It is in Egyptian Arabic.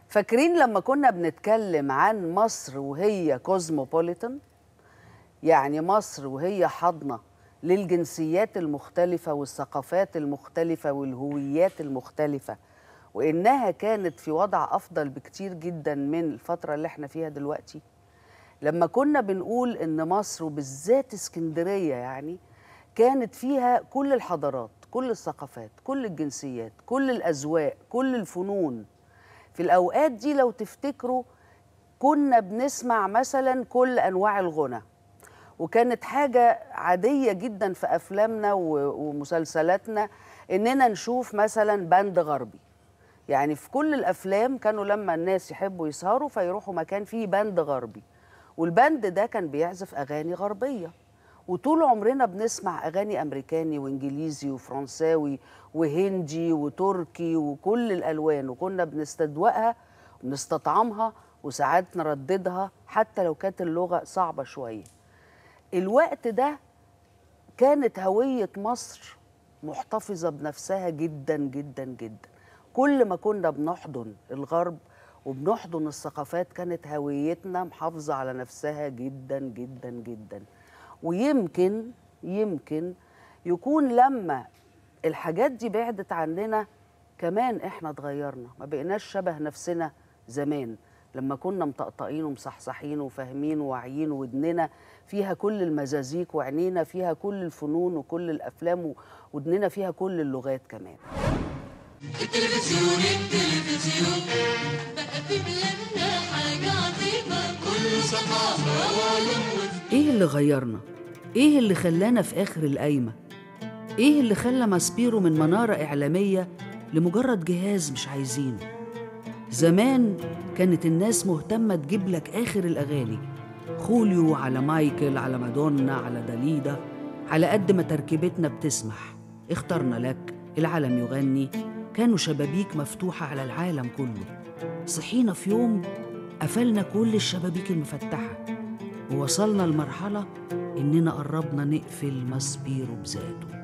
فاكرين لما كنا بنتكلم عن مصر وهي كوزموبوليتان يعني مصر وهي حاضنه للجنسيات المختلفه والثقافات المختلفه والهويات المختلفه وانها كانت في وضع افضل بكتير جدا من الفتره اللي احنا فيها دلوقتي لما كنا بنقول ان مصر وبالذات اسكندريه يعني كانت فيها كل الحضارات كل الثقافات كل الجنسيات كل الاذواق كل الفنون في الاوقات دي لو تفتكروا كنا بنسمع مثلا كل انواع الغنى وكانت حاجه عاديه جدا في افلامنا و- ومسلسلاتنا اننا نشوف مثلا باند غربي يعني في كل الافلام كانوا لما الناس يحبوا يسهروا فيروحوا مكان فيه باند غربي والباند ده كان بيعزف اغاني غربيه وطول عمرنا بنسمع اغاني امريكاني وانجليزي وفرنساوي وهندي وتركي وكل الالوان وكنا بنستدوقها ونستطعمها وساعات نرددها حتى لو كانت اللغه صعبه شويه الوقت ده كانت هويه مصر محتفظه بنفسها جدا جدا جدا كل ما كنا بنحضن الغرب وبنحضن الثقافات كانت هويتنا محافظه على نفسها جدا جدا جدا ويمكن يمكن يكون لما الحاجات دي بعدت عننا كمان احنا اتغيرنا ما بقيناش شبه نفسنا زمان لما كنا مطقطقين ومصحصحين وفاهمين وواعيين ودننا فيها كل المزازيك وعينينا فيها كل الفنون وكل الافلام و- ودننا فيها كل اللغات كمان التلفزيون التلفزيون بقى في بلادنا حاجة عظيمة كله ثقافة وعلوم ايه اللي غيرنا ايه اللي خلانا في اخر القايمه ايه اللي خلى ماسبيرو من مناره اعلاميه لمجرد جهاز مش عايزينه زمان كانت الناس مهتمه تجيب لك اخر الاغاني خوليو على مايكل على مادونا على داليدا على قد ما تركيبتنا بتسمح اخترنا لك العالم يغني كانوا شبابيك مفتوحه على العالم كله صحينا في يوم قفلنا كل الشبابيك المفتحه ووصلنا لمرحلة إننا قربنا نقفل ماسبيرو بذاته